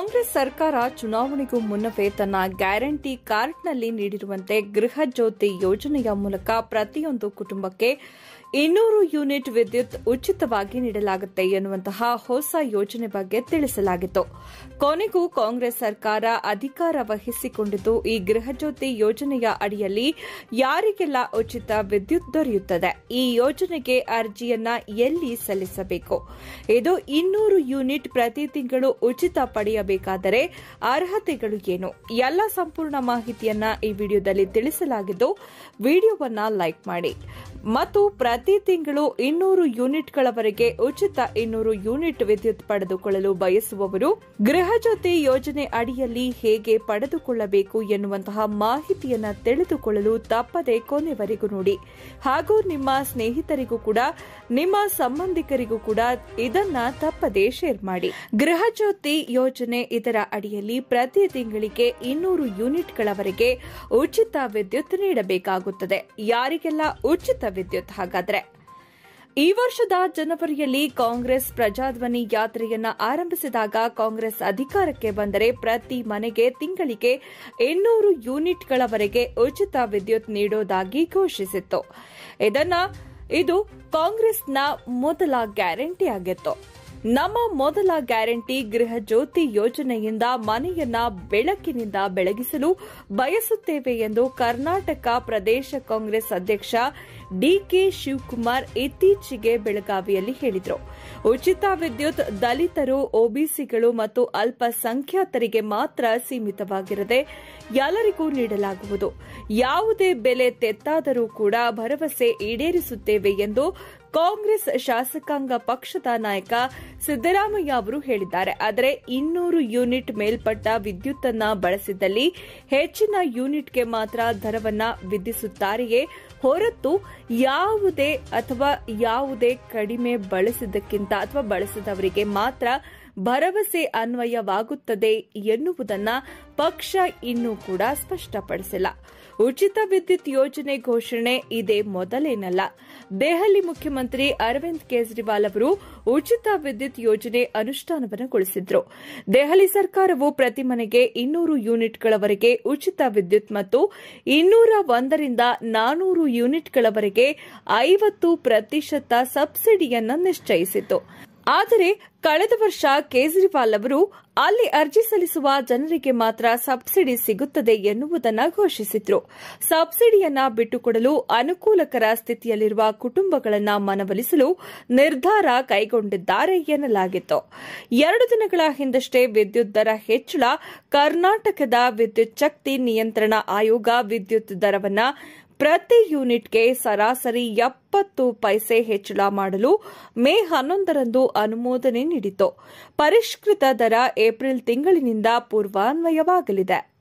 ಕಾಂಗ್ರೆಸ್ ಸರ್ಕಾರ ಚುನಾವಣೆಗೂ ಮುನ್ನವೇ ತನ್ನ ಗ್ಯಾರಂಟಿ ಕಾರ್ಡ್ನಲ್ಲಿ ನೀಡಿರುವಂತೆ ಗೃಹ ಜ್ಯೋತಿ ಯೋಜನೆಯ ಮೂಲಕ ಪ್ರತಿಯೊಂದು ಕುಟುಂಬಕ್ಕೆ ಇನ್ನೂರು ಯೂನಿಟ್ ವಿದ್ಯುತ್ ಉಚಿತವಾಗಿ ನೀಡಲಾಗುತ್ತೆ ಎನ್ನುವಂತಹ ಹೊಸ ಯೋಜನೆ ಬಗ್ಗೆ ತಿಳಿಸಲಾಗಿತ್ತು ಕೊನೆಗೂ ಕಾಂಗ್ರೆಸ್ ಸರ್ಕಾರ ಅಧಿಕಾರ ವಹಿಸಿಕೊಂಡಿದ್ದು ಈ ಗೃಹಜ್ಯೋತಿ ಯೋಜನೆಯ ಅಡಿಯಲ್ಲಿ ಯಾರಿಗೆಲ್ಲ ಉಚಿತ ವಿದ್ಯುತ್ ದೊರೆಯುತ್ತದೆ ಈ ಯೋಜನೆಗೆ ಅರ್ಜಿಯನ್ನ ಎಲ್ಲಿ ಸಲ್ಲಿಸಬೇಕು ಇದು ಇನ್ನೂರು ಯೂನಿಟ್ ಪ್ರತಿ ತಿಂಗಳು ಉಚಿತ ಪಡೆಯಬೇಕಾದರೆ ಅರ್ಹತೆಗಳು ಏನು ಎಲ್ಲ ಸಂಪೂರ್ಣ ಮಾಹಿತಿಯನ್ನ ಈ ವಿಡಿಯೋದಲ್ಲಿ ತಿಳಿಸಲಾಗಿದ್ದು ವಿಡಿಯೋವನ್ನ ಲೈಕ್ ಮಾಡಿ ಮತ್ತು ಪ್ರತಿ ತಿಂಗಳು ಇನ್ನೂರು ಯೂನಿಟ್ಗಳವರೆಗೆ ಉಚಿತ ಇನ್ನೂರು ಯೂನಿಟ್ ವಿದ್ಯುತ್ ಪಡೆದುಕೊಳ್ಳಲು ಬಯಸುವವರು ಗೃಹಜ್ಯೋತಿ ಯೋಜನೆ ಅಡಿಯಲ್ಲಿ ಹೇಗೆ ಪಡೆದುಕೊಳ್ಳಬೇಕು ಎನ್ನುವಂತಹ ಮಾಹಿತಿಯನ್ನ ತಿಳಿದುಕೊಳ್ಳಲು ತಪ್ಪದೆ ಕೊನೆವರೆಗೂ ನೋಡಿ ಹಾಗೂ ನಿಮ್ಮ ಸ್ನೇಹಿತರಿಗೂ ಕೂಡ ನಿಮ್ಮ ಸಂಬಂಧಿಕರಿಗೂ ಕೂಡ ಇದನ್ನ ತಪ್ಪದೆ ಶೇರ್ ಮಾಡಿ ಗೃಹಜ್ಯೋತಿ ಯೋಜನೆ ಇದರ ಅಡಿಯಲ್ಲಿ ಪ್ರತಿ ತಿಂಗಳಿಗೆ ಇನ್ನೂರು ಯೂನಿಟ್ಗಳವರೆಗೆ ಉಚಿತ ವಿದ್ಯುತ್ ನೀಡಬೇಕಾಗುತ್ತದೆ ಯಾರಿಗೆಲ್ಲ ಉಚಿತ ವಿದ್ಯುತ್ ಹಾಗಾದ್ರೆ ಈ ವರ್ಷದ ಜನವರಿಯಲ್ಲಿ ಕಾಂಗ್ರೆಸ್ ಪ್ರಜಾಧ್ವನಿ ಯಾತ್ರೆಯನ್ನ ಆರಂಭಿಸಿದಾಗ ಕಾಂಗ್ರೆಸ್ ಅಧಿಕಾರಕ್ಕೆ ಬಂದರೆ ಪ್ರತಿ ಮನೆಗೆ ತಿಂಗಳಿಗೆ ಇನ್ನೂರು ಯೂನಿಟ್ಗಳವರೆಗೆ ಉಚಿತ ವಿದ್ಯುತ್ ನೀಡೋದಾಗಿ ಘೋಷಿಸಿತ್ತು ಇದನ್ನ ಇದು ಕಾಂಗ್ರೆಸ್ನ ಮೊದಲ ಗ್ಯಾರಂಟಿ ಆಗಿತ್ತು ನಮ್ಮ ಮೊದಲ ಗ್ಯಾರಂಟಿ ಗೃಹ ಜ್ಯೋತಿ ಯೋಜನೆಯಿಂದ ಮನೆಯನ್ನ ಬೆಳಕಿನಿಂದ ಬೆಳಗಿಸಲು ಬಯಸುತ್ತೇವೆ ಎಂದು ಕರ್ನಾಟಕ ಪ್ರದೇಶ ಕಾಂಗ್ರೆಸ್ ಅಧ್ಯಕ್ಷ ಡಿಕೆ ಶಿವಕುಮಾರ್ ಇತ್ತೀಚೆಗೆ ಬೆಳಗಾವಿಯಲ್ಲಿ ಹೇಳಿದರು ಉಚಿತ ವಿದ್ಯುತ್ ದಲಿತರು ಒಬಿಸಿಗಳು ಮತ್ತು ಅಲ್ಪಸಂಖ್ಯಾತರಿಗೆ ಮಾತ್ರ ಸೀಮಿತವಾಗಿರದೆ ಎಲ್ಲರಿಗೂ ನೀಡಲಾಗುವುದು ಯಾವುದೇ ಬೆಲೆ ತೆತ್ತಾದರೂ ಕೂಡ ಭರವಸೆ ಈಡೇರಿಸುತ್ತೇವೆ ಎಂದು ಕಾಂಗ್ರೆಸ್ ಶಾಸಕಾಂಗ ಪಕ್ಷದ ನಾಯಕ ಸಿದ್ದರಾಮಯ್ಯ ಅವರು ಹೇಳಿದ್ದಾರೆ ಆದರೆ ಇನ್ನೂರು ಯೂನಿಟ್ ಮೇಲ್ಪಟ್ಟ ವಿದ್ಯುತ್ ಅನ್ನ ಬಳಸಿದಲ್ಲಿ ಹೆಚ್ಚಿನ ಯೂನಿಟ್ಗೆ ಮಾತ್ರ ದರವನ್ನ ವಿಧಿಸುತ್ತಾರೆಯೇ ಹೊರತು ಯಾವುದೇ ಅಥವಾ ಯಾವುದೇ ಕಡಿಮೆ ಬಳಸಿದ್ದಕ್ಕಿಂತ ಅಥವಾ ಬಳಸಿದವರಿಗೆ ಮಾತ್ರ ಭರವಸೆ ಅನ್ವಯವಾಗುತ್ತದೆ ಎನ್ನುವುದನ್ನ ಪಕ್ಷ ಇನ್ನೂ ಕೂಡ ಸ್ಪಷ್ಟಪಡಿಸಿಲ್ಲ ಉಚಿತ ವಿದ್ಯುತ್ ಯೋಜನೆ ಘೋಷಣೆ ಇದೇ ಮೊದಲೇನಲ್ಲ ದೆಹಲಿ ಮುಖ್ಯಮಂತ್ರಿ ಅರವಿಂದ್ ಕೇಜ್ರಿವಾಲ್ ಅವರು ಉಚಿತ ವಿದ್ಯುತ್ ಯೋಜನೆ ಅನುಷ್ಠಾನವನ್ನುಗೊಳಿಸಿದ್ರು ದೆಹಲಿ ಸರ್ಕಾರವು ಪ್ರತಿ ಮನೆಗೆ ಇನ್ನೂರು ಯೂನಿಟ್ಗಳವರೆಗೆ ಉಚಿತ ವಿದ್ಯುತ್ ಮತ್ತು ಇನ್ನೂರ ಒಂದರಿಂದ ನಾನೂರು ಯೂನಿಟ್ಗಳವರೆಗೆ ಐವತ್ತು ಪ್ರತಿಶತ ಸಬ್ಸಿಡಿಯನ್ನು ನಿಶ್ಚಯಿಸಿತು ಆದರೆ ಕಳೆದ ವರ್ಷ ಕೇಜ್ರಿವಾಲ್ ಅವರು ಅಲ್ಲಿ ಅರ್ಜಿ ಸಲ್ಲಿಸುವ ಜನರಿಗೆ ಮಾತ್ರ ಸಬ್ಸಿಡಿ ಸಿಗುತ್ತದೆ ಎನ್ನುವುದನ್ನು ಘೋಷಿಸಿದ್ರು ಸಬ್ಸಿಡಿಯನ್ನ ಬಿಟ್ಟುಕೊಡಲು ಅನುಕೂಲಕರ ಸ್ಥಿತಿಯಲ್ಲಿರುವ ಕುಟುಂಬಗಳನ್ನು ಮನವೊಲಿಸಲು ನಿರ್ಧಾರ ಕೈಗೊಂಡಿದ್ದಾರೆ ಎನ್ನಲಾಗಿತ್ತು ಎರಡು ದಿನಗಳ ಹಿಂದಷ್ಟೇ ವಿದ್ಯುತ್ ದರ ಹೆಚ್ಚಳ ಕರ್ನಾಟಕದ ವಿದ್ಯುತ್ ಶಕ್ತಿ ನಿಯಂತ್ರಣ ಆಯೋಗ ವಿದ್ಯುತ್ ದರವನ್ನ ಪ್ರತಿ ಯೂನಿಟ್ಗೆ ಸರಾಸರಿ ಎಪ್ಪತ್ತು ಪೈಸೆ ಹೆಚ್ಚಳ ಮಾಡಲು ಮೇ ಹನ್ನೊಂದರಂದು ಅನುಮೋದನೆ ನೀಡಿತು ಪರಿಷ್ಕೃತ ದರ ಏಪ್ರಿಲ್ ತಿಂಗಳಿನಿಂದ ಪೂರ್ವಾನ್ವಯವಾಗಲಿದೆ